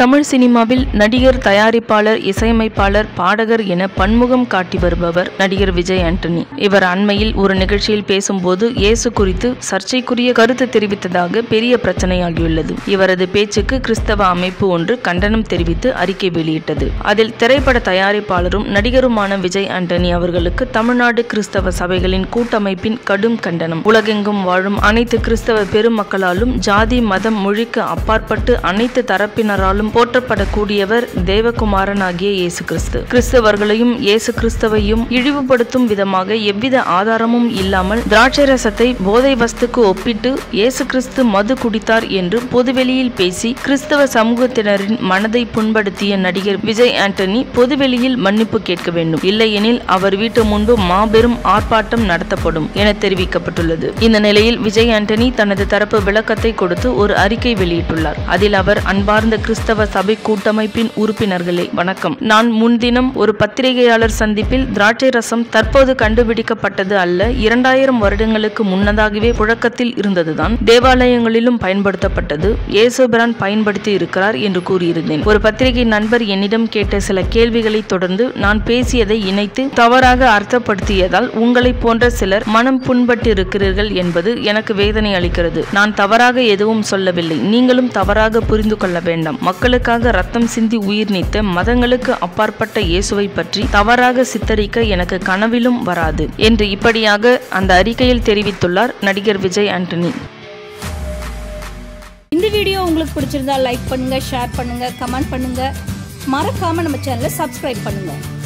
தமிழ் சினிமாவில் நடிகர் தயாரிப்பாளர் இசையமைப்பாளர் பாடகர் என பன்முகம் காட்டி வருபவர் நடிகர் விஜய் ஆண்டனி இவர் அண்மையில் ஒரு நிகழ்ச்சியில் பேசும்போது இயேசு குறித்து சர்ச்சைக்குரிய கருத்து தெரிவித்ததாக பெரிய பிரச்சனையாகியுள்ளது இவரது பேச்சுக்கு கிறிஸ்தவ அமைப்பு ஒன்று கண்டனம் தெரிவித்து அறிக்கை வெளியிட்டது அதில் திரைப்பட தயாரிப்பாளரும் நடிகருமான விஜய் ஆண்டனி அவர்களுக்கு தமிழ்நாடு கிறிஸ்தவ சபைகளின் கூட்டமைப்பின் கடும் கண்டனம் உலகெங்கும் வாழும் அனைத்து கிறிஸ்தவ பெருமக்களாலும் ஜாதி மதம் மொழிக்கு அப்பாற்பட்டு அனைத்து தரப்பினராலும் போற்றப்படக்கூடியவர் தேவகுமாரனாகிய இயேசு கிறிஸ்து கிறிஸ்தவர்களையும் இயேசு கிறிஸ்தவையும் இழிவுபடுத்தும் விதமாக எவ்வித ஆதாரமும் இல்லாமல் திராட்சை ரசத்தை போதை வஸ்துக்கு ஒப்பிட்டு இயேசு கிறிஸ்து மது குடித்தார் என்று பொதுவெளியில் பேசி கிறிஸ்தவ சமூகத்தினரின் மனதை புண்படுத்திய நடிகர் விஜய் ஆண்டனி பொதுவெளியில் மன்னிப்பு கேட்க வேண்டும் இல்லையெனில் அவர் வீட்டு முன்பு மாபெரும் ஆர்ப்பாட்டம் நடத்தப்படும் என தெரிவிக்கப்பட்டுள்ளது இந்த நிலையில் விஜய் ஆண்டனி தனது தரப்பு விளக்கத்தை கொடுத்து ஒரு அறிக்கை வெளியிட்டுள்ளார் அதில் அவர் அன்பார்ந்த கிறிஸ்தவ சபை கூட்டமைப்பின் உறுப்பினர்களே வணக்கம் நான் முன்தினம் ஒரு பத்திரிகையாளர் சந்திப்பில் திராட்சை ரசம் தற்போது கண்டுபிடிக்கப்பட்டது அல்ல இரண்டாயிரம் வருடங்களுக்கு முன்னதாகவே புழக்கத்தில் இருந்ததுதான் தேவாலயங்களிலும் பயன்படுத்தப்பட்டது இயேசுபிரான் பயன்படுத்தி இருக்கிறார் என்று கூறியிருந்தேன் ஒரு பத்திரிகை நண்பர் என்னிடம் கேட்ட சில கேள்விகளை தொடர்ந்து நான் பேசியதை இணைத்து தவறாக அர்த்தப்படுத்தியதால் உங்களைப் போன்ற சிலர் மனம் புண்பட்டு இருக்கிறீர்கள் என்பது எனக்கு வேதனை அளிக்கிறது நான் தவறாக எதுவும் சொல்லவில்லை நீங்களும் தவறாக புரிந்து கொள்ள வேண்டாம் மக்களுக்காக ரத்தம் சிந்தி உயிர் நீத்த மதங்களுக்கு அப்பாற்பட்ட இயேசுவை பற்றி தவறாக சித்தரிக்க எனக்கு கனவிலும் வராது என்று இப்படியாக அந்த அறிக்கையில் தெரிவித்துள்ளார் நடிகர் விஜய் ஆண்டனி இந்த வீடியோ உங்களுக்கு பிடிச்சிருந்தா லைக் பண்ணுங்க ஷேர் பண்ணுங்க கமெண்ட் பண்ணுங்க மறக்காம நம்ம சேனலை சப்ஸ்கிரைப் பண்ணுங்க